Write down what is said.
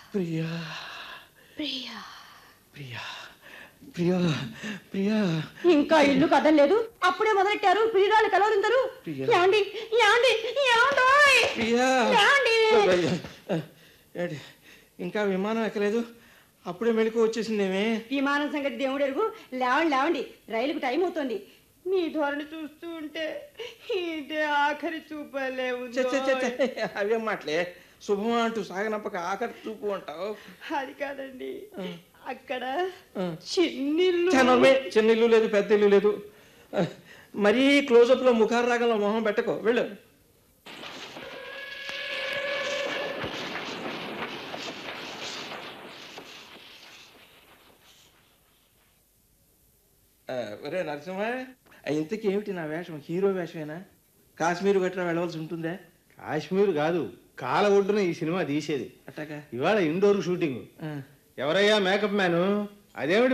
ప్రియా ప్రియా ప్రియా ప్రియా ప్రియా ఇంకా ఇల్లు కదలలేదు అప్పుడే మొదలెట్టారు ప్రియురాలు కలవరిందరు ప్రియా. యాండి యాండి యాండోయ్ ప్రియా యాండి ఏంటి ఇంకా విమానం ఎక్కలేదు అప్పుడే మెలకు వచ్చేసిందేమే విమానం సంగతి దేవుడు ఎరుగు లేవండి లేవండి రైలుకు టైం అవుతుంది మీ ధోరణి చూస్తూ ఉంటే ఇదే ఆఖరి చూపలేవు చ్చ, చ్చ, చ్చ, చ్చ. అవేం మాటలే శుభమా అంటూ సాగనప్పక ఆఖరి చూపు అంటావు అది కాదండి అక్కడ ఆ. చిన్నిల్లు చనమే చిన్న ఇల్లు లేదు పెద్ద ఇల్లు లేదు ఆ, మరీ క్లోజప్లో ముఖార రాగంలో మొహం పెట్టకో వెళ్ళు ఆ, ఒరే నరసింహ ఆ, ఇంతకీ ఏమిటి నా వేషం హీరో వేషమేనా కాశ్మీర్ గట్రా వెళ్ళవలసి ఉంటుందే కాశ్మీర్ కాదు కాల ఒడ్డున ఈ సినిమా తీసేది అట్టాగా ఇవాళ ఇండోర్ షూటింగ్ ఆ. ఎవరయ్యా మేకప్ మ్యాను అదేమిటి